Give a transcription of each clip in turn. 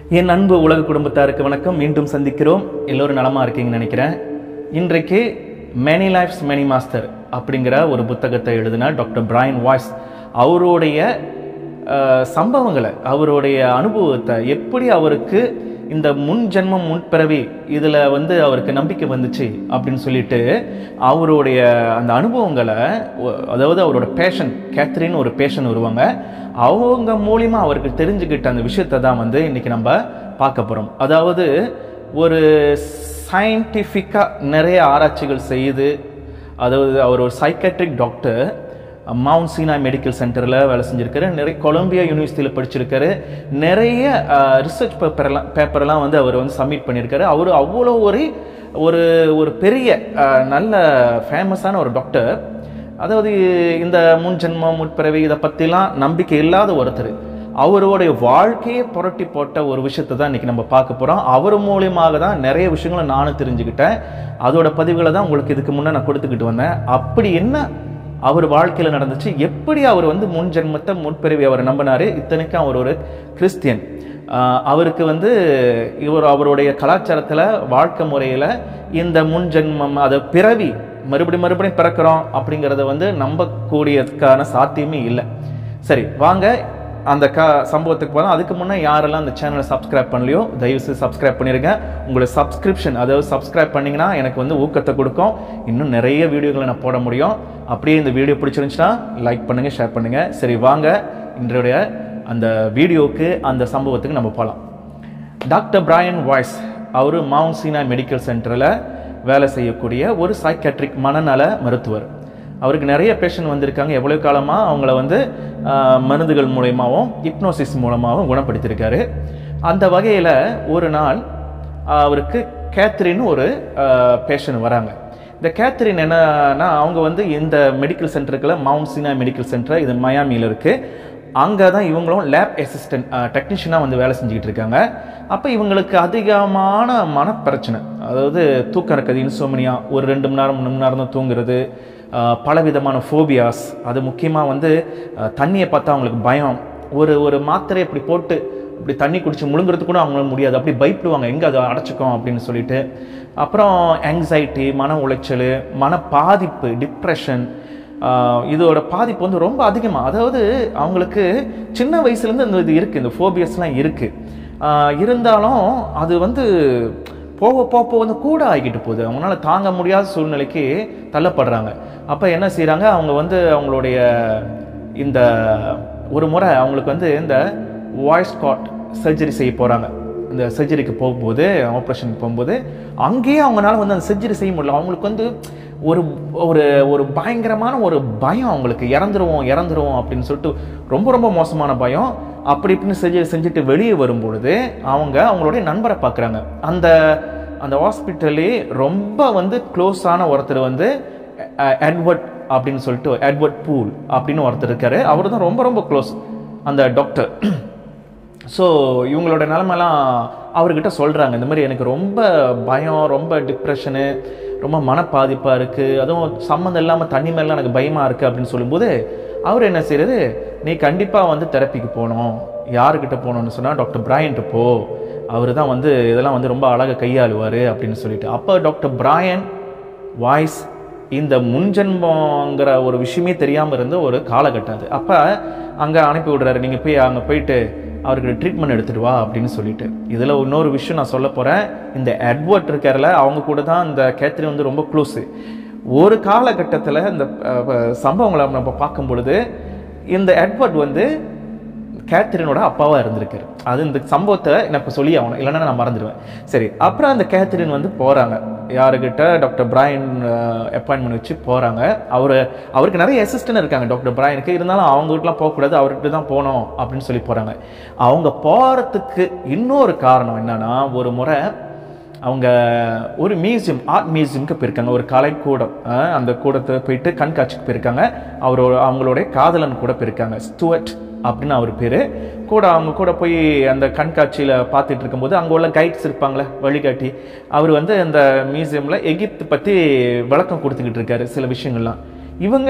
என் அன்பு உலக குடும்பத்தாருக்கு வணக்கம் மீண்டும் சந்திக்கிறோம் எல்லோரும் நலமா இருக்கீங்கன்னு நினைக்கிறேன் இன்றைக்கு மெனி லைஃப்ஸ் மெனி மாஸ்டர் அப்படிங்கிற ஒரு புத்தகத்தை எழுதின டாக்டர் பிரைன் வாய்ஸ் அவருடைய அஹ், சம்பவங்களை அவருடைய அனுபவத்தை எப்படி அவருக்கு இந்த முன் ஜென்மம் முன்பிறவி இதில் வந்து அவருக்கு நம்பிக்கை வந்துச்சு அப்படின்னு சொல்லிட்டு அவருடைய அந்த அனுபவங்களை ஒ- அதாவது அவரோட பேஷன் கேத்ரின் ஒரு பேஷன் வருவாங்க அவங்க மூலியமா அவருக்கு தெரிஞ்சுக்கிட்ட அந்த விஷயத்தை தான் வந்து இன்னைக்கு நம்ம பார்க்க போகிறோம் அதாவது ஒரு சயின்டிஃபிக்காக நிறைய ஆராய்ச்சிகள் செய்து அதாவது அவர் ஒரு psychiatric doctor Mount Sinai medical சென்டரில் வேலை செஞ்சிருக்காரு நிறைய கொலம்பியா யூனிவர்சிட்டியில் படிச்சிருக்காரு நிறைய ரிசர்ச் பேப்பர்லாம் பேப்பர்லாம் வந்து அவர் வந்து சப்மிட் பண்ணியிருக்காரு அவர் அவ்வளோ ஒரு ஒரு ஒரு பெரிய அஹ், நல்ல ஃபேமஸான ஒரு டாக்டர் அதாவது இந்த முன் ஜென்மம் முற்பிறவி இதை பற்றிலாம் நம்பிக்கை இல்லாத ஒருத்தர் அவருடைய வாழ்க்கையை புரட்டி போட்ட ஒரு விஷயத்தை தான் இன்னைக்கு நம்ம பார்க்க போகிறோம் அவர் மூலியமாக தான் நிறைய விஷயங்களை நானும் தெரிஞ்சுக்கிட்டேன் அதோட பதிவுகளை தான் உங்களுக்கு இதுக்கு முன்னே நான் கொடுத்துக்கிட்டு வந்தேன் அப்படி என்ன அவர் வாழ்க்கையில் நடந்துச்சு எப்படி அவர் வந்து முன் ஜென்மத்தை முற்பிறவி அவர் நம்பினாரு இத்தனைக்கும் அவர் ஒரு கிறிஸ்டியன் ஆஹ் அவருக்கு வந்து இவர் அவருடைய கலாச்சாரத்தில் வாழ்க்கை முறையில் இந்த முன் ஜென்மம் அதை பிறவி மறுபடியும் மறுபடியும் பிறக்கிறோம் அப்படிங்கிறத வந்து நம்பக்கூடியதுக்கான சாத்தியமே இல்லை சரி வாங்க அந்த க சம்பவத்துக்கு போகலாம் அதுக்கு முன்னே யாரெல்லாம் அந்த சேனலை சப்ஸ்கிரைப் பண்ணலையோ தயவு செய்து சப்ஸ்கிரைப் பண்ணிருங்க உங்களோட சப்ஸ்கிரிப்ஷன் அதாவது சப்ஸ்கிரைப் பண்ணீங்கன்னா எனக்கு வந்து ஊக்கத்தை கொடுக்கும் இன்னும் நிறைய வீடியோக்களை நான் போட முடியும் அப்படியே இந்த வீடியோ பிடிச்சிருந்துச்சுன்னா லைக் பண்ணுங்க ஷேர் பண்ணுங்க சரி வாங்க இன்றைய அந்த வீடியோவுக்கு அந்த சம்பவத்துக்கு நம்ம போகலாம் டாக்டர் பிரையன் வாய்ஸ் அவர் மவுண்ட் சீனா மெடிக்கல் சென்டரில் வேலை செய்யக்கூடிய ஒரு சைக்காட்ரிக் மனநல மருத்துவர் அவருக்கு நிறைய பேஷண்ட் வந்திருக்காங்க எவ்வளோ காலமாக அவங்கள வந்து ஆஹ், மருந்துகள் மூலயமாவும் ஹிப்னோசிஸ் மூலமாகவும் குணப்படுத்தியிருக்காரு அந்த வகையில் ஒரு நாள் அவருக்கு கேத்ரின் ஒரு பேஷண்ட் வராங்க இந்த கேத்ரின் என்னன்னா அவங்க வந்து இந்த மெடிக்கல் சென்டருக்குள்ள மவுண்ட் சீனா மெடிக்கல் சென்டர் இது மயாமியில் இருக்குது அங்கே தான் இவங்களும் லேப் அசிஸ்டன்ட் டெக்னீஷியனாக வந்து வேலை செஞ்சுக்கிட்டு இருக்காங்க அப்போ இவங்களுக்கு அதிகமான மனப்பிரச்சனை அதாவது தூக்கம் இருக்குது இன்சோமினியா ஒரு ரெண்டு மணி நேரம் மூணு மணி நேரம் தான் தூங்குறது அஹ், பலவிதமான ஃபோபியாஸ் அது முக்கியமாக வந்து அஹ், தண்ணியை பார்த்தா அவங்களுக்கு பயம் ஒரு ஒரு மாத்திரை இப்படி போட்டு இப்படி தண்ணி குடிச்சு முழுங்குறது கூட அவங்களால முடியாது அப்படி பயப்படுவாங்க எங்கே அதை அடைச்சிக்கும் அப்படின்னு சொல்லிட்டு அப்புறம் ஆங்ஸைட்டி மன உளைச்சல் மன பாதிப்பு டிப்ரெஷன் ஆஹ் இதோட பாதிப்பு வந்து ரொம்ப அதிகமாக அதாவது அவங்களுக்கு சின்ன வயசுலேருந்து இந்த இது இருக்குது இந்த ஃபோபியஸ்லாம் இருக்குது இருந்தாலும் அது வந்து போக போக போக வந்து கூட ஆகிக்கிட்டு போகுது அவங்களால தாங்க முடியாத சூழ்நிலைக்கு தள்ளப்படுறாங்க அப்போ என்ன செய்கிறாங்க அவங்க வந்து அவங்களுடைய இந்த ஒரு முறை அவங்களுக்கு வந்து இந்த வாய்ஸ் காட் சர்ஜரி செய்ய போகிறாங்க இந்த சர்ஜரிக்கு போகும்போது ஆப்ரேஷனுக்கு போகும்போது அங்கேயே அவங்களால வந்து அந்த சர்ஜரி செய்ய முடியல அவங்களுக்கு வந்து ஒரு ஒரு ஒரு பயங்கரமான ஒரு பயம் அவங்களுக்கு இறந்துருவோம் இறந்துருவோம் அப்படின்னு சொல்லிட்டு ரொம்ப ரொம்ப மோசமான பயம் அப்படி இப்படின்னு சர்ஜரி செஞ்சுட்டு வெளியே வரும்பொழுது அவங்க அவங்களுடைய நண்பரை பார்க்குறாங்க அந்த அந்த ஹாஸ்பிட்டலே ரொம்ப வந்து க்ளோஸான ஒருத்தர் வந்து அஹ், எட்வர்ட் அப்படின்னு சொல்லிட்டு எட்வர்ட் பூல் அப்படின்னு ஒருத்தர் இருக்காரு அவர் தான் ரொம்ப ரொம்ப க்ளோஸ் அந்த டாக்டர் ஸோ இவங்களோட நிலமெல்லாம் அவர்கிட்ட சொல்கிறாங்க இந்த மாதிரி எனக்கு ரொம்ப பயம் ரொம்ப டிப்ரெஷனு ரொம்ப மனப்பாதிப்பாக இருக்குது அதுவும் சம்மந்தம் இல்லாமல் தண்ணி மேலாம் எனக்கு பயமாக இருக்குது அப்படின்னு சொல்லும்போது அவர் என்ன செய்யறது நீ கண்டிப்பாக வந்து தெரப்பிக்கு போகணும் யாருக்கிட்ட போகணும்னு சொன்னால் டாக்டர் பிராயன்ட்டு போ அவர் தான் வந்து இதெல்லாம் வந்து ரொம்ப அழகாக கையாளுவார் அப்படின்னு சொல்லிட்டு அப்போ டாக்டர் பிராயன் வாய்ஸ் இந்த முன்ஜென்மங்கிற ஒரு விஷயமே தெரியாமல் இருந்த ஒரு காலகட்டம் அது அப்போ அங்கே அனுப்பி விடுறாரு நீங்கள் போய் அங்கே போயிட்டு அவருக்கு ட்ரீட்மெண்ட் எடுத்துட்டு வா அப்படின்னு சொல்லிட்டு இதில் இன்னொரு விஷயம் நான் சொல்ல போகிறேன் இந்த எட்வர்ட் இருக்கார்ல அவங்க கூட தான் இந்த கேத்ரின் வந்து ரொம்ப க்ளோஸு ஒரு காலகட்டத்தில் இந்த அஹ், சம்பவங்களை நம்ம பார்க்கும் பொழுது இந்த எட்வர்ட் வந்து கேத்ரினோட அப்பாவா இருந்திருக்காரு அது இந்த சம்பவத்தை நான் இப்போ சொல்லி ஆகணும் இல்லைன்னா நான் மறந்துடுவேன் சரி அப்புறம் அந்த கேத்ரின் வந்து போறாங்க யாருக்கிட்ட டாக்டர் பிராயன் அப்பாயின்மெண்ட் வச்சு போறாங்க அவர் அவருக்கு நிறைய அசிஸ்டன்ட் இருக்காங்க டாக்டர் பிராயனுக்கு இருந்தாலும் அவங்ககிட்டலாம் போகக்கூடாது அவர்கிட்ட தான் போகணும் அப்படின்னு சொல்லி போறாங்க அவங்க போறதுக்கு இன்னொரு காரணம் என்னன்னா ஒரு முறை அவங்க ஒரு மியூசியம் ஆர்ட் மியூசியம்க்கு போயிருக்காங்க ஒரு கலைக்கூடம் அஹ், அந்த கூடத்தை போயிட்டு கண்காட்சிக்கு போயிருக்காங்க அவரோட அவங்களுடைய காதலன் கூட போயிருக்காங்க ஸ்டுவர்ட் அப்படின்னு அவர் பேர் கூட அவங்க கூட போய் அந்த கண்காட்சியில் பார்த்துட்டு இருக்கும்போது அங்கே உள்ள கைட்ஸ் இருப்பாங்களே வழிகாட்டி அவர் வந்து அந்த மியூசியமில் எகிப்து பற்றி விளக்கம் கொடுத்துக்கிட்டு இருக்காரு சில விஷயங்கள்லாம் இவங்க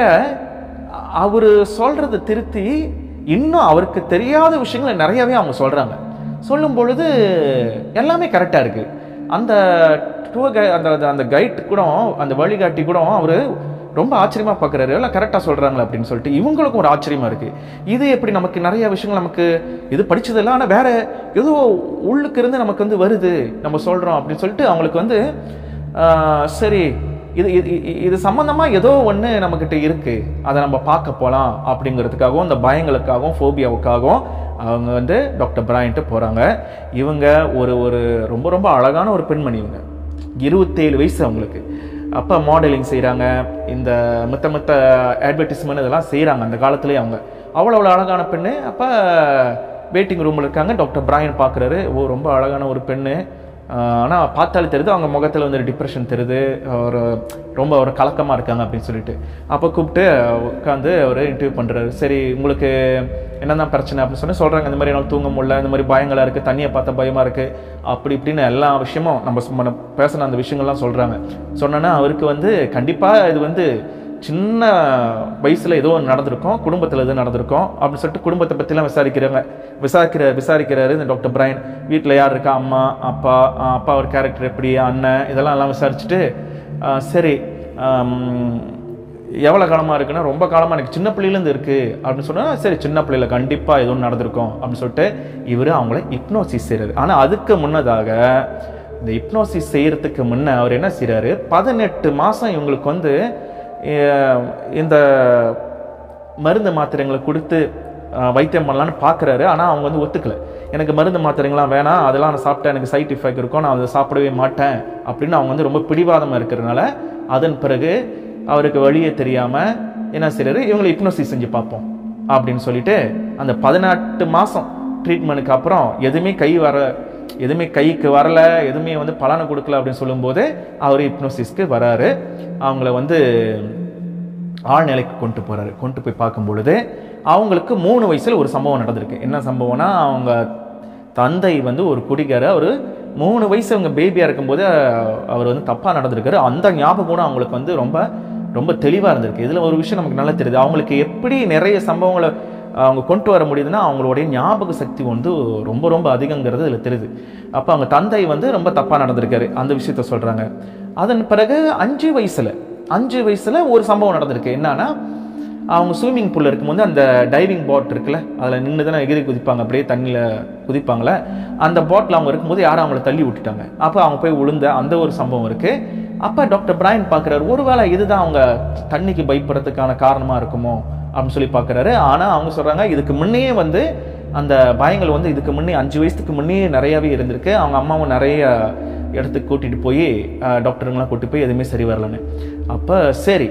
அவர் சொல்கிறத திருத்தி இன்னும் அவருக்கு தெரியாத விஷயங்களை நிறையவே அவங்க சொல்கிறாங்க சொல்லும் பொழுது எல்லாமே கரெக்டாக இருக்குது அந்த டூர் கை அந்த அந்த- அந்த கைட் கூட அந்த வழிகாட்டி கூட அவர் ரொம்ப ஆச்சரியமா பார்க்குறாரு எல்லாம் கரெக்டாக சொல்கிறாங்களே அப்படின்னு சொல்லிட்டு இவங்களுக்கும் ஒரு ஆச்சரியமா இருக்கு இது எப்படி நமக்கு நிறைய விஷயங்கள் நமக்கு இது படிச்சதெல்லாம் ஆனால் வேற ஏதோ உள்ளுக்கு இருந்து நமக்கு வந்து வருது நம்ம சொல்கிறோம் அப்படின்னு சொல்லிட்டு அவங்களுக்கு வந்து ஆஹ், சரி இது இது இது- இது சம்மந்தமாக ஏதோ ஒன்று நம்மக்கிட்ட இருக்கு அதை நம்ம பார்க்க போகலாம் அப்படிங்கிறதுக்காகவும் இந்த பயங்களுக்காகவும் ஃபோபியாவுக்காகவும் அவங்க வந்து டாக்டர் பிராயன்ட்டு போகிறாங்க இவங்க ஒரு ஒரு ரொம்ப ரொம்ப அழகான ஒரு பெண்மணி இவங்க இருபத்தேழு வயசு அவங்களுக்கு அப்போ மாடலிங் செய்கிறாங்க இந்த மித்த மித்த அட்வர்டைஸ்மெண்ட் இதெல்லாம் செய்கிறாங்க அந்த காலத்துலேயே அவங்க அவ்வளோ அவ்வளோ அழகான பெண்ணு அப்போ வெயிட்டிங் ரூமில் இருக்காங்க டாக்டர் பிராயன் பார்க்குறாரு ஓ ரொம்ப அழகான ஒரு பெண்ணு ஆனால் பார்த்தாலே தெரியுது அவங்க முகத்தில் வந்து டிப்ரெஷன் தெரியுது ஒரு ரொம்ப ஒரு கலக்கமாக இருக்காங்க அப்படின்னு சொல்லிட்டு அப்போ கூப்பிட்டு உட்காந்து அவர் இன்டர்வியூ பண்ணுறாரு சரி உங்களுக்கு என்னதான் பிரச்சனை அப்படின்னு சொல்லி சொல்கிறாங்க இந்த மாதிரி என்னால் தூங்க முடியல இந்த மாதிரி பயங்களாக இருக்குது தண்ணியை பார்த்தா பயமாக இருக்குது அப்படி இப்படின்னு எல்லா விஷயமும் நம்ம சும்மா பேசின அந்த விஷயங்கள்லாம் சொல்கிறாங்க சொன்னோன்னா அவருக்கு வந்து கண்டிப்பாக இது வந்து சின்ன வயசுல ஏதோ ஒன்று நடந்திருக்கும் குடும்பத்தில் எதுவும் நடந்திருக்கும் அப்படின்னு சொல்லிட்டு குடும்பத்தை பற்றிலாம் விசாரிக்கிறாங்க விசாரிக்கிற விசாரிக்கிறாரு இந்த டாக்டர் பிரைன் வீட்டில் யார் இருக்கா அம்மா அப்பா அஹ் அப்பா ஒரு கேரக்டர் எப்படி அண்ணன் இதெல்லாம் எல்லாம் விசாரிச்சுட்டு அஹ் சரி எவ்வளோ காலமாக இருக்குன்னா ரொம்ப காலமாக எனக்கு சின்ன பிள்ளையிலேருந்து இருக்குது அப்படின்னு சொன்னால் சரி சின்ன பிள்ளையில கண்டிப்பாக எதுவும் நடந்திருக்கும் அப்படின்னு சொல்லிட்டு இவர் அவங்கள ஹிப்னோசிஸ் செய்கிறாரு ஆனால் அதுக்கு முன்னதாக இந்த ஹிப்னோசிஸ் செய்யறதுக்கு முன்ன அவர் என்ன செய்றாரு பதினெட்டு மாதம் இவங்களுக்கு வந்து அஹ், இந்த மருந்து மாத்திரைங்களை கொடுத்து அஹ், வைத்தியம் பண்ணலான்னு பார்க்குறாரு ஆனால் அவங்க வந்து ஒத்துக்கல எனக்கு மருந்து மாத்திரைங்களாம் வேணாம் அதெல்லாம் நான் சாப்பிட்டா எனக்கு சைட் எஃபெக்ட் இருக்கும் நான் அதை சாப்பிடவே மாட்டேன் அப்படின்னு அவங்க வந்து ரொம்ப பிடிவாதமாக இருக்கிறதுனால அதன் பிறகு அவருக்கு வழியே தெரியாமல் என்ன செய்றாரு இவங்களை ஹிப்னோசிஸ் செஞ்சு பார்ப்போம் அப்படின்னு சொல்லிட்டு அந்த பதினெட்டு மாதம் ட்ரீட்மெண்ட்டுக்கு அப்புறம் எதுவுமே கை வர எதுவுமே கைக்கு வரல எதுவுமே வந்து பலனை கொடுக்கல அப்படின்னு சொல்லும்போது அவர் ஹிப்னோசிஸ்க்கு வராரு அவங்கள வந்து ஆழ்நிலைக்கு கொண்டு போறாரு கொண்டு போய் பார்க்கும் பொழுது அவங்களுக்கு மூணு வயசுல ஒரு சம்பவம் நடந்திருக்கு என்ன சம்பவம்னா அவங்க தந்தை வந்து ஒரு குடிகார ஒரு மூணு வயசு அவங்க பேபியா இருக்கும்போது அஹ், அவர் வந்து தப்பா நடந்திருக்காரு அந்த ஞாபகம் கூட அவங்களுக்கு வந்து ரொம்ப ரொம்ப தெளிவா இருந்திருக்கு இதுல ஒரு விஷயம் நமக்கு நல்லா தெரியுது அவங்களுக்கு எப்படி நிறைய சம்பவங்களை அவங்க கொண்டு வர முடியுதுன்னா அவங்களுடைய ஞாபக சக்தி வந்து ரொம்ப ரொம்ப அதிகங்கிறது இதில் தெரியுது அப்போ அவங்க தந்தை வந்து ரொம்ப தப்பாக நடந்திருக்காரு அந்த விஷயத்த சொல்கிறாங்க அதன் பிறகு அஞ்சு வயசில் அஞ்சு வயசில் ஒரு சம்பவம் நடந்திருக்கு என்னன்னா அவங்க ஸ்விம்மிங் பூலில் இருக்கும்போது அந்த டைவிங் போட் இருக்குல்ல அதில் நின்று தானே எகிரி குதிப்பாங்க அப்படியே தண்ணியில் குதிப்பாங்களே அந்த போட்டில் அவங்க இருக்கும்போது யாரும் அவங்கள தள்ளி விட்டுட்டாங்க அப்போ அவங்க போய் விழுந்த அந்த ஒரு சம்பவம் இருக்குது அப்போ டாக்டர் பிராயன் பார்க்குறாரு ஒருவேளை இதுதான் அவங்க தண்ணிக்கு பயப்படுறதுக்கான காரணமாக இருக்குமோ அப்படின்னு சொல்லி பார்க்குறாரு ஆனால் அவங்க சொல்கிறாங்க இதுக்கு முன்னையே வந்து அந்த பயங்கள் வந்து இதுக்கு முன்னே அஞ்சு வயசுக்கு முன்னே நிறையாவே இருந்திருக்கு அவங்க அம்மாவும் நிறைய இடத்துக்கு கூட்டிகிட்டு போய் டாக்டருங்களாம் கூட்டிட்டு போய் எதுவுமே சரி வரலன்னு அப்போ சரி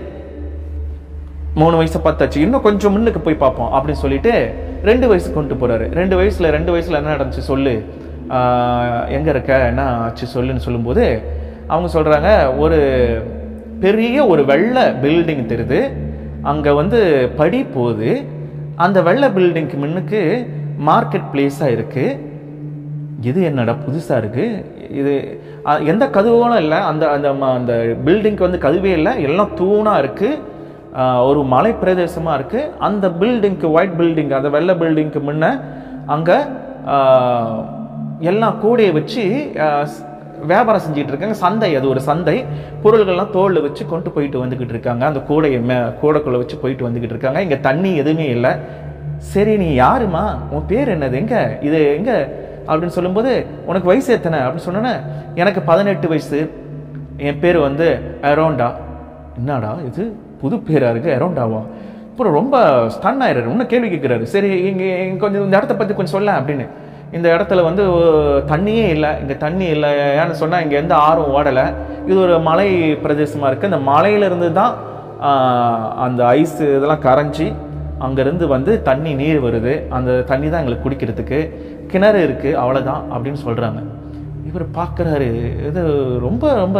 மூணு வயசு பார்த்தாச்சு இன்னும் கொஞ்சம் முன்னுக்கு போய் பார்ப்போம் அப்படின்னு சொல்லிட்டு ரெண்டு வயசு கொண்டு போறாரு ரெண்டு வயசுல ரெண்டு வயசுல என்ன நடந்துச்சு சொல்லு ஆஹ் எங்க இருக்க என்ன ஆச்சு சொல்லுன்னு சொல்லும்போது அவங்க சொல்றாங்க ஒரு பெரிய ஒரு வெள்ளை பில்டிங் தெரியுது அங்க வந்து படி போகுது அந்த வெள்ளை பில்டிங்க்கு முன்னுக்கு மார்க்கெட் பிளேஸா இருக்கு இது என்னடா புதுசா இருக்கு இது அ, எந்த கதவுகளும் இல்லை அந்த அந்த ம- அந்த பில்டிங்க்கு வந்து கதவே இல்லை எல்லாம் தூணா இருக்கு ஆ, ஒரு மலை பிரதேசமா இருக்கு அந்த பில்டிங்க்கு ஒயிட் பில்டிங் அந்த வெள்ளை பில்டிங்க்கு முன்ன அங்க ஆ, எல்லாம் கூடையை வச்சு ஆ, ஸ்- வியாபாரம் செஞ்சுட்டு இருக்காங்க சந்தை அது ஒரு சந்தை பொருள்கள்லாம் தோல்ல வச்சு கொண்டு போயிட்டு வந்துகிட்டு இருக்காங்க அந்த கூடையை மே கூடைக்குள்ள வச்சு போயிட்டு வந்துகிட்டு இருக்காங்க இங்க தண்ணி எதுவுமே இல்லை சரி நீ யாருமா உன் பேர் என்னது எங்க இது எங்க அப்படின்னு சொல்லும்போது உனக்கு வயசு எத்தனை அப்படின்னு சொன்னோன்னே எனக்கு பதினெட்டு வயசு என் பேர் வந்து அரோண்டா என்னடா இது புது பேரா இருக்கு அரோண்டாவா அப்புறம் ரொம்ப ஸ்டன் ஆயிடுறாரு இன்னும் கேள்வி கேட்குறாரு சரி இங்கே இங்க கொஞ்சம் இந்த இடத்த பற்றி கொஞ்சம் சொல்ல அப்படின்னு இந்த இடத்துல வந்து அஹ், தண்ணியே இல்லை இங்கே தண்ணி இல்லை ஏன்னு சொன்னால் இங்கே எந்த ஆறும் ஓடலை இது ஒரு மலை பிரதேசமாக இருக்குது இந்த மலையிலிருந்து தான் ஆஹ், அந்த ஐஸ் இதெல்லாம் கரைஞ்சி அங்கேருந்து வந்து தண்ணி நீர் வருது அந்த தண்ணி தான் எங்களுக்கு குடிக்கிறதுக்கு கிணறு இருக்குது அவ்வளோதான் அப்படின்னு சொல்கிறாங்க இவர் பார்க்குறாரு இது ரொம்ப ரொம்ப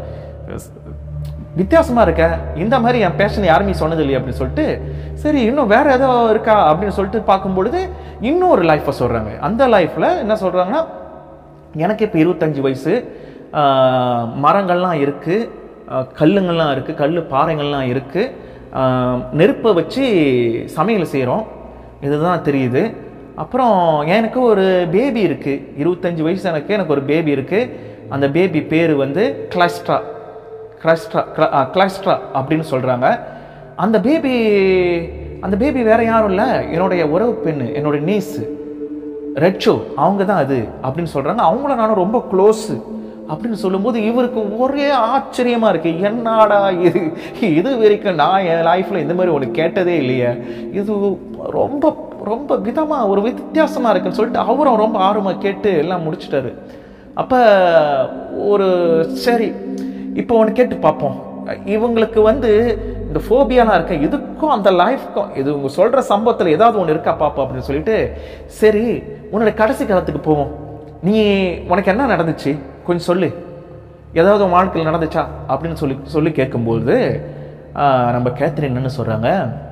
வித்தியாசமா இருக்க இந்த மாதிரி என் பேஷன் யாருமே சொன்னது இல்லையா அப்படின்னு சொல்லிட்டு சரி இன்னும் வேற ஏதோ இருக்கா அப்படின்னு சொல்லிட்டு பார்க்கும் பொழுது இன்னும் ஒரு லைஃப்பை சொல்றாங்க அந்த லைஃப்ல என்ன சொல்றாங்கன்னா எனக்கு இப்போ இருபத்தஞ்சு வயசு ஆஹ், மரங்கள்லாம் இருக்கு ஆஹ், கல்லுங்கள்லாம் இருக்கு கல் பாறைகள்லாம் இருக்கு ஆஹ், நெருப்பை வச்சு சமையல் செய்கிறோம் இதுதான் தெரியுது அப்புறம் எனக்கு ஒரு பேபி இருக்கு இருபத்தஞ்சு வயசு எனக்கு எனக்கு ஒரு பேபி இருக்கு அந்த பேபி பேர் வந்து கிளஸ்ட்ரா கிளஸ்ட்ரா கிளஸ்ட்ரா அப்படின்னு சொல்றாங்க அந்த பேபி அந்த பேபி வேற யாரும் இல்லை என்னுடைய உறவு பெண்ணு என்னுடைய நீஸு ரெட்சோ அவங்க தான் அது அப்படின்னு சொல்றாங்க அவங்கள நானும் ரொம்ப க்ளோஸ் அப்படின்னு சொல்லும்போது இவருக்கு ஒரே ஆச்சரியமா இருக்கு என்னடா இது இது வரைக்கும் நான் என் லைஃப்ல இந்த மாதிரி ஒன்று கேட்டதே இல்லையே இது ரொம்ப ரொம்ப விதமா ஒரு வித்தியாசமா இருக்குன்னு சொல்லிட்டு அவரும் ரொம்ப ஆர்வமா கேட்டு எல்லாம் முடிச்சிட்டாரு அப்ப ஒரு சரி இப்போ ஒன்று கேட்டு பார்ப்போம் இவங்களுக்கு வந்து இந்த ஃபோபியாலாம் இருக்க இதுக்கும் அந்த லைஃப்க்கும் இது உங்க சொல்ற சம்பவத்தில் ஏதாவது ஒன்று இருக்கா பாப்போம் அப்படின்னு சொல்லிட்டு சரி உன்னோட கடைசி காலத்துக்கு போவோம் நீ உனக்கு என்ன நடந்துச்சு கொஞ்சம் சொல்லு ஏதாவது உன் வாழ்க்கையில் நடந்துச்சா அப்படின்னு சொல்லி சொல்லி கேட்கும்போது ஆஹ், நம்ம கேத்ரின் என்ன சொல்றாங்க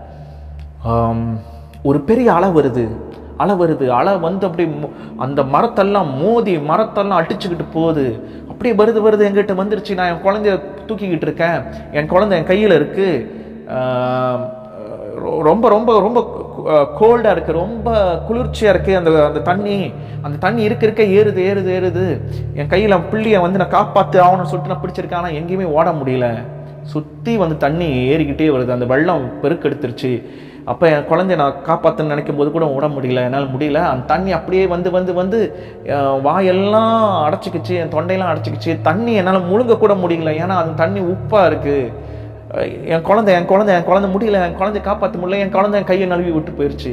ஆம், ஒரு பெரிய அலை வருது அலை வருது அலை வந்து அப்படி மோ- அந்த மரத்தெல்லாம் மோதி மரத்தெல்லாம் அடிச்சுக்கிட்டு போகுது அப்படியே வருது வருது என்கிட்ட வந்துருச்சு நான் என் குழந்தைய தூக்கிக்கிட்டு இருக்கேன் என் குழந்தை என் கையில் இருக்கு ஆம், ரொ- ரொம்ப ரொம்ப ரொம்ப கோல்டா இருக்கு ரொம்ப குளிர்ச்சியா இருக்கு அந்த அந்த தண்ணி அந்த தண்ணி இருக்க இருக்க ஏறுது ஏறுது ஏறுது என் கையில புள்ளிய வந்து நான் காப்பாத்து ஆகணும்னு சொல்லிட்டு நான் பிடிச்சிருக்கேன் ஆனா எங்கேயுமே ஓட முடியல சுத்தி வந்து தண்ணி ஏறிக்கிட்டே வருது அந்த வெள்ளம் பெருக்கெடுத்துருச்சு அப்ப என் குழந்தைய நான் காப்பாத்துன்னு நினைக்கும் போது கூட ஓட முடியல என்னால் முடியல அந்த தண்ணி அப்படியே வந்து வந்து வந்து அஹ், வாயெல்லாம் அடைச்சிக்கிச்சு என் தொண்டையெல்லாம் அடைச்சிக்கிச்சு தண்ணி என்னால் முழுங்க கூட முடியல ஏன்னா அந்த தண்ணி உப்பா இருக்கு அஹ் என் குழந்தை என் குழந்தை என் குழந்தை முடியல என் குழந்தை காப்பாற்ற முடியல என் குழந்தை என் கையை நழுவி விட்டு போயிடுச்சு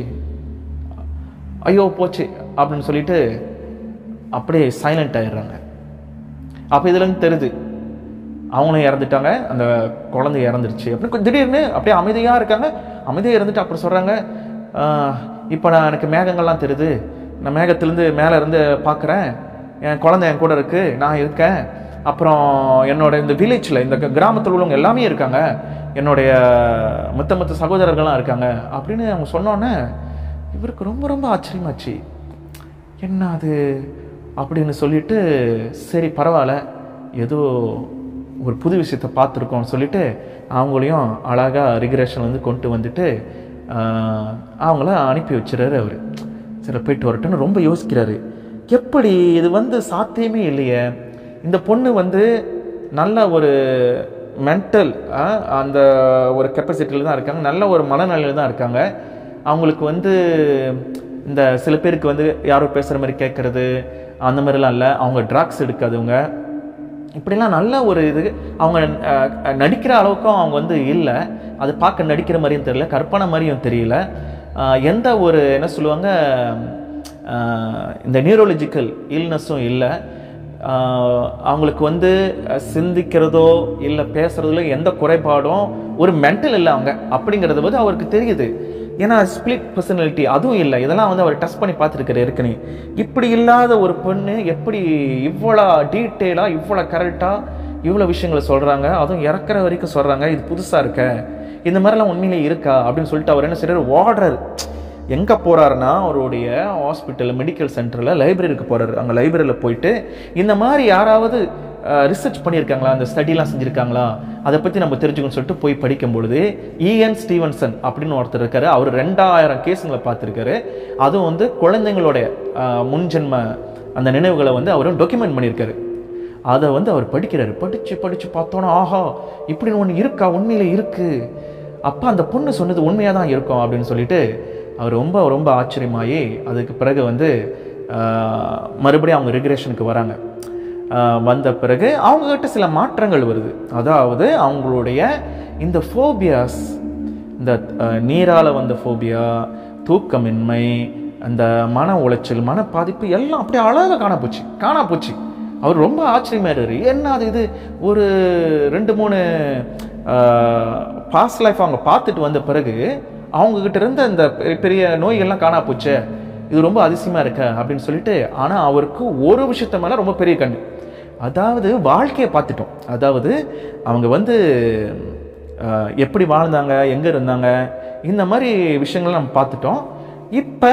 ஐயோ போச்சு அப்படின்னு சொல்லிட்டு அப்படியே சைலண்ட் ஆயிடுறாங்க அப்போ இதுல இருந்து தெரியுது அவங்களும் இறந்துட்டாங்க அந்த குழந்தை இறந்துருச்சு அப்படின்னு கொஞ்சம் திடீர்னு அப்படியே அமைதியா இருக்காங்க அமைதியா இருந்துட்டு அப்புறம் சொல்றாங்க இப்போ நான் எனக்கு மேகங்கள்லாம் தெரியுது நான் மேகத்திலேருந்து மேலே இருந்து பார்க்குறேன் என் குழந்தை என் கூட இருக்கு நான் இருக்கேன் அப்புறம் என்னோட இந்த வில்லேஜில் இந்த கிராமத்தில் உள்ளவங்க எல்லாமே இருக்காங்க என்னுடைய மத்த மத்த சகோதரர்கள்லாம் இருக்காங்க அப்படின்னு அவங்க சொன்னோன்னே இவருக்கு ரொம்ப ரொம்ப ஆச்சரியமாச்சு என்ன அது அப்படின்னு சொல்லிட்டு சரி பரவாயில்ல ஏதோ ஒரு புது விஷயத்தை பார்த்துருக்கோம்னு சொல்லிட்டு அவங்களையும் அழகாக ரிகரேஷன் வந்து கொண்டு வந்துட்டு ஆஹ், அவங்கள அனுப்பி வச்சுறாரு அவர் சரி போயிட்டு வரட்டும்னு ரொம்ப யோசிக்கிறாரு எப்படி இது வந்து சாத்தியமே இல்லையே இந்த பொண்ணு வந்து நல்ல ஒரு மென்டல் அந்த ஒரு கெப்பாசிட்டியில் தான் இருக்காங்க நல்ல ஒரு மனநிலையில் தான் இருக்காங்க அவங்களுக்கு வந்து இந்த சில பேருக்கு வந்து யாரோ பேசுகிற மாதிரி கேட்கறது அந்த மாதிரிலாம் இல்லை அவங்க ட்ரக்ஸ் எடுக்காதவங்க இப்படிலாம் நல்ல ஒரு இது அவங்க அஹ், அஹ், நடிக்கிற அளவுக்கும் அவங்க வந்து இல்லை அது பார்க்க நடிக்கிற மாதிரியும் தெரியல கற்பனை மாதிரியும் தெரியல அஹ், எந்த ஒரு என்ன சொல்லுவாங்க அஹ், இந்த நியூரோலஜிக்கல் இல்னஸும் இல்லை அவங்களுக்கு வந்து அஹ், சிந்திக்கிறதோ இல்லை பேசுறதுல எந்த குறைபாடும் ஒரு மென்டல் இல்லை அவங்க அப்படிங்கிறது வந்து அவருக்கு தெரியுது ஏன்னா ஸ்பிளிட் பர்சனாலிட்டி அதுவும் இல்லை இதெல்லாம் வந்து அவர் டெஸ்ட் பண்ணி பார்த்துருக்காரு ஏற்கனவே இப்படி இல்லாத ஒரு பொண்ணு எப்படி இவ்வளோ டீட்டெயிலாக இவ்வளோ கரெக்டாக இவ்வளோ விஷயங்களை சொல்கிறாங்க அதுவும் இறக்குற வரைக்கும் சொல்கிறாங்க இது புதுசாக இருக்க இந்த மாதிரிலாம் உண்மையிலே இருக்கா அப்படின்னு சொல்லிட்டு அவர் என்ன செய்றாரு ஓடுறாரு எங்கே போறாருன்னா அவருடைய ஹாஸ்பிட்டல் மெடிக்கல் சென்டரில் லைப்ரரிக்கு போறாரு அங்கே லைப்ரரியில் போயிட்டு இந்த மாதிரி யாராவது ரிசர்ச் பண்ணியிருக்காங்களா அந்த ஸ்டடிலாம் செஞ்சுருக்காங்களா அதை பற்றி நம்ம தெரிஞ்சுக்கணும்னு சொல்லிட்டு போய் படிக்கும் பொழுது இஎன் ஸ்டீவன்சன் அப்படின்னு ஒருத்தர் இருக்காரு அவர் ரெண்டாயிரம் கேஸுங்களை பார்த்துருக்காரு அதுவும் வந்து குழந்தைங்களுடைய அஹ், முன்ஜென்ம அந்த நினைவுகளை வந்து அவரும் டாக்குமெண்ட் பண்ணியிருக்காரு அதை வந்து அவர் படிக்கிறாரு படிச்சு படிச்சு பார்த்தோன்னா ஆஹா இப்படி ஒன்று இருக்கா உண்மையில இருக்கு அப்பா அந்த பொண்ணு சொன்னது உண்மையாக தான் இருக்கும் அப்படின்னு சொல்லிட்டு அவர் ரொம்ப ரொம்ப ஆச்சரியமாயி அதுக்கு பிறகு வந்து ஆஹ், மறுபடியும் அவங்க ரிக்ரேஷனுக்கு வராங்க ஆஹ், வந்த பிறகு அவங்ககிட்ட சில மாற்றங்கள் வருது அதாவது அவங்களுடைய இந்த ஃபோபியாஸ் இந்த அஹ், நீரால வந்த ஃபோபியா தூக்கமின்மை அந்த மன உளைச்சல் மன பாதிப்பு எல்லாம் அப்படியே அழகாக காண போச்சு காணா போச்சு அவர் ரொம்ப ஆச்சரியமாயிரு என்ன அது இது ஒரு ரெண்டு மூணு பாஸ்ட் லைஃப் அவங்க பார்த்துட்டு வந்த பிறகு அவங்க கிட்ட இருந்த இந்த பெரிய- பெரிய நோய்கள்லாம் காணா போச்சே இது ரொம்ப அதிசயமா இருக்க அப்படின்னு சொல்லிட்டு ஆனா அவருக்கு ஒரு விஷயத்த மேல ரொம்ப பெரிய கண்டு அதாவது வாழ்க்கையை பார்த்துட்டோம் அதாவது அவங்க வந்து அஹ், எப்படி வாழ்ந்தாங்க எங்க இருந்தாங்க இந்த மாதிரி விஷயங்களை நம்ம பார்த்துட்டோம் இப்போ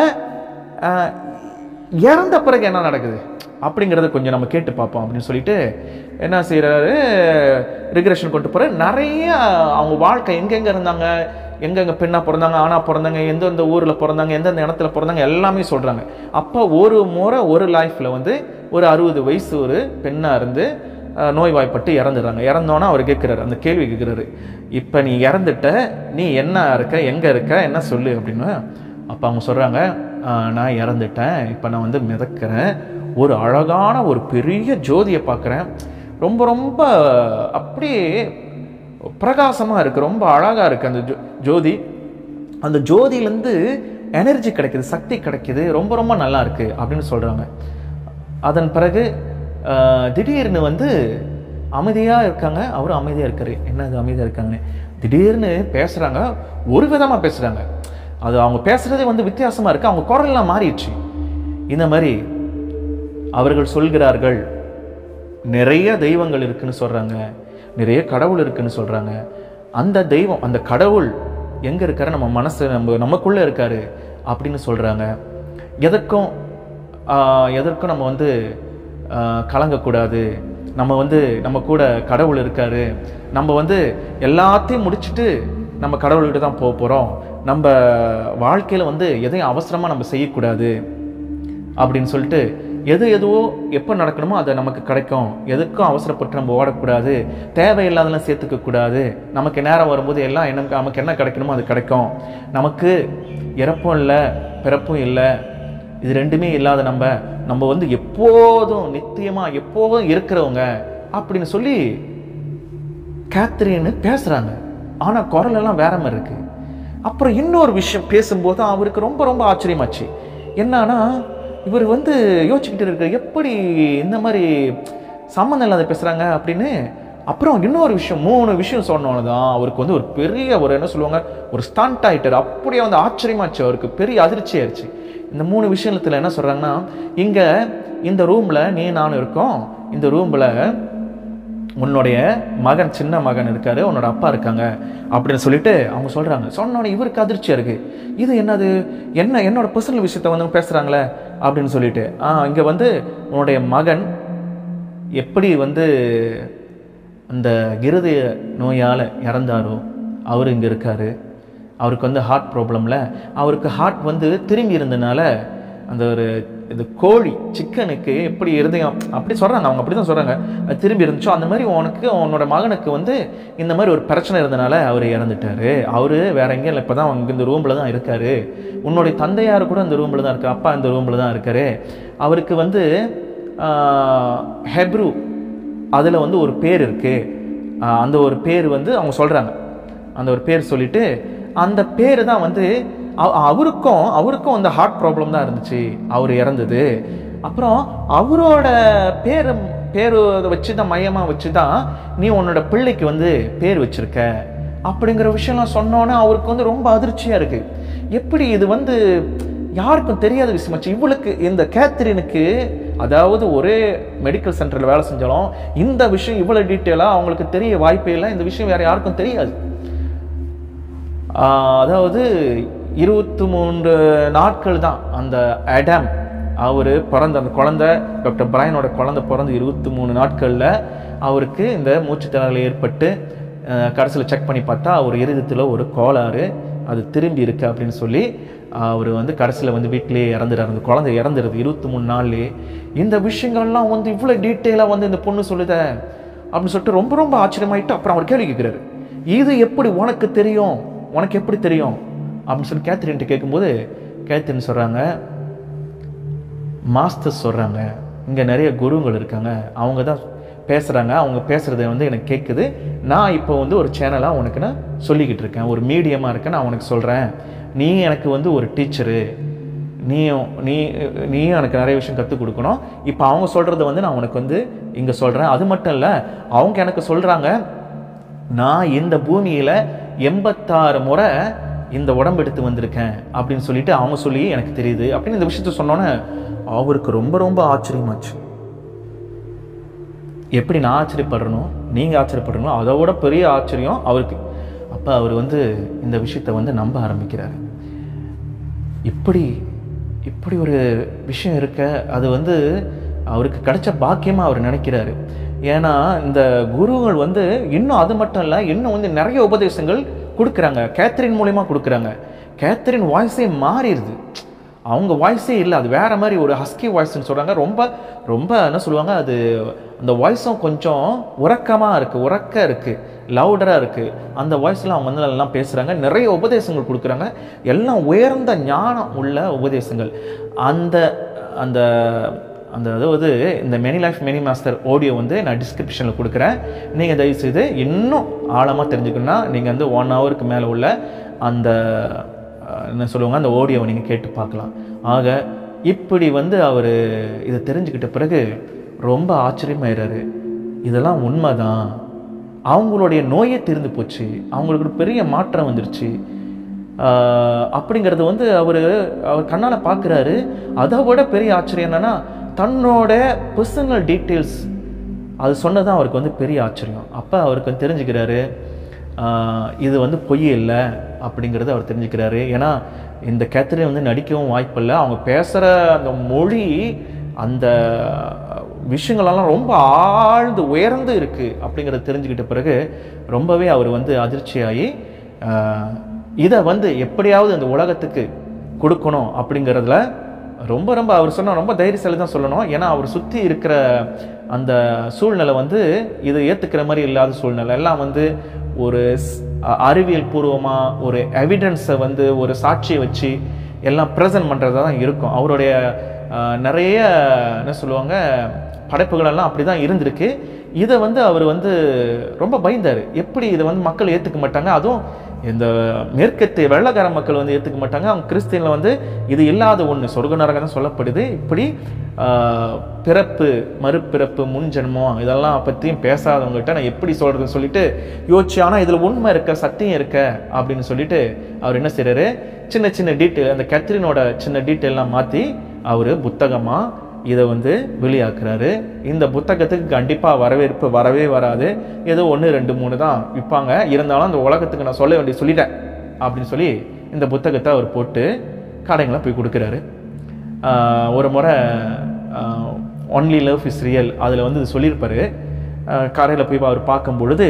இறந்த பிறகு என்ன நடக்குது அப்படிங்கிறத கொஞ்சம் நம்ம கேட்டு பார்ப்போம் அப்படின்னு சொல்லிட்டு என்ன செய்யறாரு ரிக்ரெஷன் கொண்டு போற நிறைய அவங்க வாழ்க்கை எங்கெங்க இருந்தாங்க எங்கெங்க பெண்ணா பிறந்தாங்க ஆணா பிறந்தாங்க எந்தெந்த ஊரில் பிறந்தாங்க எந்தெந்த இடத்துல பிறந்தாங்க எல்லாமே சொல்கிறாங்க அப்போ ஒரு முறை ஒரு லைஃப்பில் வந்து ஒரு அறுபது வயசு ஒரு பெண்ணாக இருந்து அஹ், நோய்வாய்ப்பட்டு இறந்துடுறாங்க இறந்தோன்னா அவர் கேட்குறாரு அந்த கேள்வி கேட்குறாரு இப்போ நீ இறந்துட்ட நீ என்ன இருக்க எங்கே இருக்க என்ன சொல்லு அப்படின்னு அப்போ அவங்க சொல்கிறாங்க நான் இறந்துட்டேன் இப்போ நான் வந்து மிதக்கிறேன் ஒரு அழகான ஒரு பெரிய ஜோதியை பார்க்குறேன் ரொம்ப ரொம்ப அப்படியே பிரகாசமாக இருக்குது ரொம்ப அழகாக இருக்குது அந்த ஜோ ஜோதி அந்த ஜோதியிலேருந்து எனர்ஜி கிடைக்குது சக்தி கிடைக்குது ரொம்ப ரொம்ப நல்லா இருக்கு அப்படின்னு சொல்கிறாங்க அதன் பிறகு ஆஹ், திடீர்னு வந்து அமைதியாக இருக்காங்க அவரும் அமைதியாக இருக்காரு என்னது அமைதியாக இருக்காங்க திடீர்னு பேசுகிறாங்க ஒரு விதமாக பேசுகிறாங்க அது அவங்க பேசுகிறதே வந்து வித்தியாசமாக இருக்குது அவங்க குரல்லாம் மாறிடுச்சு இந்த மாதிரி அவர்கள் சொல்கிறார்கள் நிறைய தெய்வங்கள் இருக்குன்னு சொல்றாங்க நிறைய கடவுள் இருக்குன்னு சொல்றாங்க அந்த தெய்வம் அந்த கடவுள் எங்க இருக்காரு நம்ம மனசு நம்ம நமக்குள்ள இருக்காரு அப்படின்னு சொல்றாங்க எதற்கும் ஆஹ், எதற்கும் நம்ம வந்து ஆஹ், கலங்கக்கூடாது நம்ம வந்து நம்ம கூட கடவுள் இருக்காரு நம்ம வந்து எல்லாத்தையும் முடிச்சுட்டு நம்ம கடவுள்கிட்ட தான் போக போறோம் நம்ம வாழ்க்கையில வந்து எதையும் அவசரமா நம்ம செய்யக்கூடாது அப்படின்னு சொல்லிட்டு எது எதுவோ எப்போ நடக்கணுமோ அது நமக்கு கிடைக்கும் எதுக்கும் அவசரப்பட்டு நம்ம ஓடக்கூடாது தேவையில்லாதெல்லாம் சேர்த்துக்க கூடாது நமக்கு நேரம் வரும்போது எல்லாம் என்ன நமக்கு என்ன கிடைக்கணுமோ அது கிடைக்கும் நமக்கு இறப்பும் இல்லை பிறப்பும் இல்லை இது ரெண்டுமே இல்லாத நம்ம நம்ம வந்து எப்போதும் நித்தியமா எப்போதும் இருக்கிறவங்க அப்படின்னு சொல்லி கேத்ரின்னு பேசுறாங்க ஆனா குரல் எல்லாம் வேற மாதிரி இருக்கு அப்புறம் இன்னொரு விஷயம் பேசும்போது அவருக்கு ரொம்ப ரொம்ப ஆச்சரியமாச்சு என்னன்னா இவர் வந்து யோசிச்சுக்கிட்டு இருக்க எப்படி இந்த மாதிரி சம்மந்தம் இல்லாத பேசுறாங்க அப்படின்னு அப்புறம் இன்னொரு விஷயம் மூணு விஷயம் சொன்னோன்னு தான் அவருக்கு வந்து ஒரு பெரிய ஒரு என்ன சொல்லுவாங்க ஒரு ஸ்டண்ட் ஆயிட்டார் அப்படியே வந்து ஆச்சரியமாச்சு அவருக்கு பெரிய அதிர்ச்சி ஆயிடுச்சு இந்த மூணு விஷயத்துல என்ன சொல்றாங்கன்னா இங்க இந்த ரூம்ல நீ நானும் இருக்கோம் இந்த ரூம்ல உன்னுடைய மகன் சின்ன மகன் இருக்காரு உன்னோட அப்பா இருக்காங்க அப்படின்னு சொல்லிட்டு அவங்க சொல்றாங்க சொன்னோடனே இவருக்கு அதிர்ச்சியா இருக்கு இது என்னது என்ன என்னோட பர்சனல் விஷயத்த வந்து பேசுறாங்களே அப்படின்னு சொல்லிட்டு ஆ இங்க வந்து உன்னுடைய மகன் எப்படி வந்து அந்த இருதய நோயால இறந்தாரோ அவர் இங்க இருக்காரு அவருக்கு வந்து ஹார்ட் ப்ராப்ளம்ல அவருக்கு ஹார்ட் வந்து திரும்பி இருந்தனால அந்த ஒரு இது கோழி சிக்கனுக்கு எப்படி இருதயம் அப்படி சொல்றாங்க அவங்க அப்படி தான் சொல்றாங்க அது திரும்பி இருந்துச்சோ அந்த மாதிரி உனக்கு உன்னோட மகனுக்கு வந்து இந்த மாதிரி ஒரு பிரச்சனை இருந்தனால அவர் இறந்துட்டாரு அவரு வேற எங்கேயும் இல்லை இப்பதான் அவங்க இந்த ரூம்ல தான் இருக்காரு உன்னுடைய தந்தையார் கூட இந்த ரூம்ல தான் இருக்காரு அப்பா இந்த ரூம்ல தான் இருக்காரு அவருக்கு வந்து ஆஹ், ஹெப்ரு அதில் வந்து ஒரு பேர் இருக்கு ஆஹ் அந்த ஒரு பேர் வந்து அவங்க சொல்றாங்க அந்த ஒரு பேர் சொல்லிட்டு அந்த பேர் தான் வந்து அவ- அவருக்கும் அவருக்கும் அந்த ஹார்ட் ப்ராப்ளம் தான் இருந்துச்சு அவர் இறந்தது அப்புறம் அவரோட பேர் பேர் வச்சு தான் மையமாக வச்சு தான் நீ உன்னோட பிள்ளைக்கு வந்து பேர் வச்சிருக்க அப்படிங்கிற விஷயம்லாம் சொன்னோன்னே அவருக்கு வந்து ரொம்ப அதிர்ச்சியா இருக்கு எப்படி இது வந்து யாருக்கும் தெரியாத விஷயமாச்சு இவளுக்கு இந்த கேத்ரினுக்கு அதாவது ஒரே மெடிக்கல் சென்டரில் வேலை செஞ்சாலும் இந்த விஷயம் இவ்வளவு டீட்டெயிலாக அவங்களுக்கு தெரிய வாய்ப்பே இல்லை இந்த விஷயம் வேற யாருக்கும் தெரியாது ஆஹ் அதாவது இருபத்தி மூன்று நாட்கள் தான் அந்த அடம் அவர் பிறந்த அந்த குழந்தை டாக்டர் பிரையனோட குழந்தை பிறந்து இருபத்தி மூணு நாட்களில் அவருக்கு இந்த மூச்சுத்திணறல் ஏற்பட்டு கடைசியில் செக் பண்ணி பார்த்தா அவர் இருதயத்தில் ஒரு கோளாறு அது திரும்பி இருக்கு அப்படின்னு சொல்லி அவர் வந்து கடைசியில் வந்து வீட்டிலேயே இறந்துறாரு அந்த குழந்தை இறந்துருது இருபத்தி மூணு நாள்லேயே இந்த விஷயங்கள்லாம் வந்து இவ்வளோ டீட்டெயிலாக வந்து இந்த பொண்ணு சொல்லுதே அப்படின்னு சொல்லிட்டு ரொம்ப ரொம்ப ஆச்சரியமாயிட்டு அப்புறம் அவர் கேள்வி கேட்குறாரு இது எப்படி உனக்கு தெரியும் உனக்கு எப்படி தெரியும் அப்படின்னு சொல்லி கேத்ரின்ட்டு கேட்கும்போது கேத்ரின் சொல்கிறாங்க மாஸ்டர்ஸ் சொல்கிறாங்க இங்கே நிறைய குருங்கள் இருக்காங்க அவங்க தான் பேசுகிறாங்க அவங்க பேசுகிறத வந்து எனக்கு கேட்குது நான் இப்போ வந்து ஒரு சேனலாக உனக்கு நான் சொல்லிக்கிட்டு இருக்கேன் ஒரு மீடியமாக இருக்கேன் நான் உனக்கு சொல்கிறேன் நீ எனக்கு வந்து ஒரு டீச்சரு நீயும் நீ நீயும் எனக்கு நிறைய விஷயம் கற்றுக் கொடுக்கணும் இப்போ அவங்க சொல்கிறத வந்து நான் உனக்கு வந்து இங்கே சொல்கிறேன் அது மட்டும் இல்லை அவங்க எனக்கு சொல்கிறாங்க நான் இந்த பூமியில் எண்பத்தாறு முறை இந்த உடம்பு எடுத்து வந்திருக்கேன் அப்படின்னு சொல்லிட்டு அவங்க சொல்லி எனக்கு தெரியுது அப்படின்னு இந்த விஷயத்த சொன்னோன்னே அவருக்கு ரொம்ப ரொம்ப ஆச்சரியமாச்சு எப்படி நான் ஆச்சரியப்படுறனோ நீங்கள் ஆச்சரியப்படுறீங்களோ அதை விட பெரிய ஆச்சரியம் அவருக்கு அப்போ அவர் வந்து இந்த விஷயத்தை வந்து நம்ப ஆரம்பிக்கிறாரு இப்படி இப்படி ஒரு விஷயம் இருக்க அது வந்து அவருக்கு கிடைச்ச பாக்கியமாக அவர் நினைக்கிறாரு ஏன்னா இந்த குருகள் வந்து இன்னும் அது மட்டும் இல்லை இன்னும் வந்து நிறைய உபதேசங்கள் கொடுக்குறாங்க கேத்ரின் மூலியமா கொடுக்குறாங்க கேத்ரின் வாய்ஸே மாறிடுது அவங்க வாய்ஸே இல்லை அது வேற மாதிரி ஒரு ஹஸ்கி வாய்ஸ்னு சொல்றாங்க ரொம்ப ரொம்ப என்ன சொல்லுவாங்க அது அந்த வாய்ஸும் கொஞ்சம் உறக்கமா இருக்கு உறக்க இருக்கு லவுடரா இருக்கு அந்த வாய்ஸ்ல அவங்க வந்து எல்லாம் பேசுறாங்க நிறைய உபதேசங்கள் கொடுக்குறாங்க எல்லாம் உயர்ந்த ஞானம் உள்ள உபதேசங்கள் அந்த அந்த அந்த அதாவது இந்த many life many master audio வந்து நான் டிஸ்கிரிப்ஷனில் கொடுக்குறேன் நீங்கள் தயவுசெய்து இன்னும் ஆழமாக தெரிஞ்சுக்கணும்னா நீங்கள் வந்து ஒன் ஹவருக்கு மேலே உள்ள அந்த அஹ், என்ன சொல்லுவாங்க அந்த ஆடியோவை நீங்கள் கேட்டு பார்க்கலாம் ஆக இப்படி வந்து அவர் இதை தெரிஞ்சுக்கிட்ட பிறகு ரொம்ப ஆச்சரியமாயிறாரு இதெல்லாம் உண்மைதான் அவங்களுடைய நோயே தீர்ந்து போச்சு அவங்களுக்கு ஒரு பெரிய மாற்றம் வந்துருச்சு ஆஹ் அப்படிங்கிறது வந்து அவர் அவர் கண்ணால் பார்க்குறாரு அதை விட பெரிய ஆச்சரியம் என்னன்னா தன்னோட பர்சனல் டீட்டெயில்ஸ் அது சொன்னதான் அவருக்கு வந்து பெரிய ஆச்சரியம் அப்போ அவருக்கு வந்து தெரிஞ்சுக்கிறாரு ஆஹ் இது வந்து பொய் இல்லை அப்படிங்கிறது அவர் தெரிஞ்சுக்கிறாரு ஏன்னா இந்த கேத்தரின் வந்து நடிக்கவும் வாய்ப்பில்லை அவங்க பேசுகிற அந்த மொழி அந்த விஷயங்களெல்லாம் ரொம்ப ஆழ்ந்து உயர்ந்து இருக்கு அப்படிங்கிறத தெரிஞ்சுக்கிட்ட பிறகு ரொம்பவே அவர் வந்து அதிர்ச்சியாகி ஆஹ், இதை வந்து எப்படியாவது இந்த உலகத்துக்கு கொடுக்கணும் அப்படிங்கிறதுல ரொம்ப ரொம்ப அவர் சொன்ன ரொம்ப தைரியசாலி தான் சொல்லணும் ஏன்னா அவர் சுற்றி இருக்கிற அந்த சூழ்நிலை வந்து இதை ஏற்றுக்கிற மாதிரி இல்லாத சூழ்நிலை எல்லாம் வந்து ஒரு ஸ்- அ- அறிவியல் பூர்வமாக ஒரு எவிடன்ஸை வந்து ஒரு சாட்சியை வச்சு எல்லாம் ப்ரெசன்ட் பண்ணுறதா தான் இருக்கும் அவருடைய அஹ், நிறைய என்ன சொல்லுவாங்க படைப்புகள் எல்லாம் அப்படி தான் இருந்திருக்கு இதை வந்து அவர் வந்து ரொம்ப பயந்தார் எப்படி இதை வந்து மக்கள் ஏற்றுக்க மாட்டாங்க அதுவும் இந்த மேற்கத்திய வெள்ளக்கார மக்கள் வந்து ஏற்றுக்க மாட்டாங்க அவங்க கிறிஸ்டியன்ல வந்து இது இல்லாத ஒன்று சொர்க்க நரகம் தான் சொல்லப்படுது இப்படி ஆஹ், பிறப்பு மறுபிறப்பு முன் ஜென்மம் இதெல்லாம் பற்றியும் பேசாதவங்ககிட்ட நான் எப்படி சொல்றதுன்னு சொல்லிட்டு யோசிச்சு ஆனால் இதில் உண்மை இருக்க சத்தியம் இருக்க அப்படின்னு சொல்லிட்டு அவர் என்ன செய்றாரு சின்ன சின்ன டீட்டெயில் அந்த கேத்ரினோட சின்ன டீட்டெயிலாம் மாற்றி அவர் புத்தகமாக இதை வந்து வெளியாக்குறாரு இந்த புத்தகத்துக்கு கண்டிப்பாக வரவேற்பு வரவே வராது ஏதோ ஒன்று ரெண்டு மூணு தான் விற்பாங்க இருந்தாலும் அந்த உலகத்துக்கு நான் சொல்ல வேண்டிய சொல்லிட்டேன் அப்படின்னு சொல்லி இந்த புத்தகத்தை அவர் போட்டு கடைங்களை போய் கொடுக்குறாரு ஆஹ் ஒரு முறை ஒன்லி லவ் இஸ் ரியல் அதில் வந்து இது சொல்லியிருப்பாரு கடையில் போய் அவர் பார்க்கும் பொழுது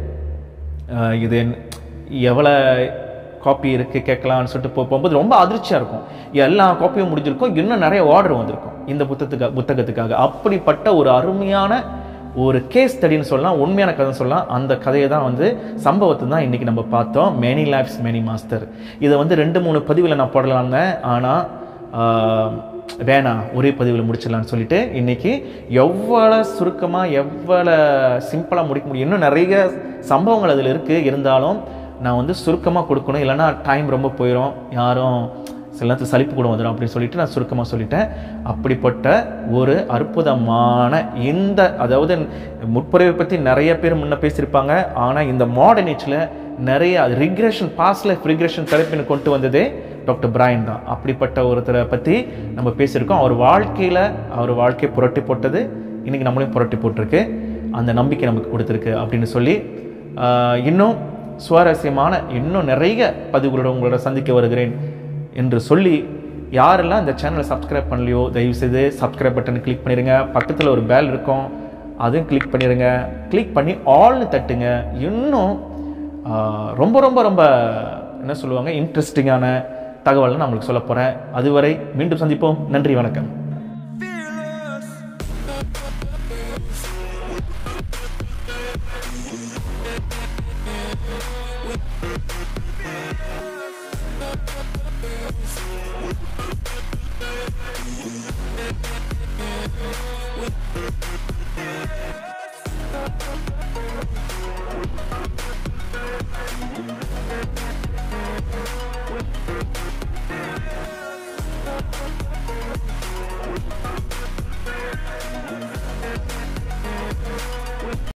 ஆஹ் இது என்ன- எவ்வளோ காப்பி இருக்குது கேட்கலாம்னு சொல்லிட்டு போ- போகும்போது ரொம்ப அதிர்ச்சியாக இருக்கும் எல்லா காப்பியும் முடிஞ்சிருக்கும் இன்னும் நிறைய ஆர்டர் வந்திருக்கும் இந்த புத்தகத்துக்காக புத்தகத்துக்காக அப்படிப்பட்ட ஒரு அருமையான ஒரு கேஸ் ஸ்டடின்னு சொல்லலாம் உண்மையான கதை சொல்லலாம் அந்த கதையை தான் வந்து சம்பவத்தை தான் இன்னைக்கு நம்ம பார்த்தோம் மெனி லைஃப்ஸ் மெனி மாஸ்டர் இதை வந்து ரெண்டு மூணு பதிவில் நான் போடலாங்க ஆனால் ஆஹ், வேணாம் ஒரே பதிவில் முடிச்சிடலாம்னு சொல்லிட்டு இன்னைக்கு எவ்வளோ சுருக்கமாக எவ்வளோ சிம்பிளாக முடிக்க முடியும் இன்னும் நிறைய சம்பவங்கள் அதில் இருக்குது இருந்தாலும் நான் வந்து சுருக்கமாக கொடுக்கணும் இல்லைன்னா டைம் ரொம்ப போயிடும் யாரும் சில நேரத்தில் சலிப்பு கூட வந்துடும் அப்படின்னு சொல்லிட்டு நான் சுருக்கமாக சொல்லிட்டேன் அப்படிப்பட்ட ஒரு அற்புதமான இந்த அதாவது முற்புறவை பற்றி நிறைய பேர் முன்ன பேசியிருப்பாங்க ஆனால் இந்த மாடர்ன் ஏஜில் நிறைய ரிக்ரெஷன் பாஸ்ட் லைஃப் ரிக்ரெஷன் தெரப்பின்னு கொண்டு வந்ததே டாக்டர் பிரைன் தான் அப்படிப்பட்ட ஒருத்தரை பற்றி நம்ம பேசியிருக்கோம் அவர் வாழ்க்கையில் அவர் வாழ்க்கையை புரட்டி போட்டது இன்னைக்கு நம்மளையும் புரட்டி போட்டிருக்கு அந்த நம்பிக்கை நமக்கு கொடுத்துருக்கு அப்படின்னு சொல்லி ஆஹ், இன்னும் சுவாரஸ்யமான இன்னும் நிறைய பதிவுகளோட உங்களோட சந்திக்க வருகிறேன் என்று சொல்லி யாரெல்லாம் இந்த சேனலை சப்ஸ்கிரைப் பண்ணலையோ தயவு செய்து சப்ஸ்கிரைப் பட்டனை கிளிக் பண்ணிடுங்க பக்கத்தில் ஒரு பேல் இருக்கும் அதையும் கிளிக் பண்ணிடுங்க கிளிக் பண்ணி ஆல்னு தட்டுங்க இன்னும் ஆஹ், ரொம்ப ரொம்ப ரொம்ப என்ன சொல்லுவாங்க இன்ட்ரெஸ்டிங்கான தகவலை நான் உங்களுக்கு சொல்ல போகிறேன் அதுவரை மீண்டும் சந்திப்போம் நன்றி வணக்கம்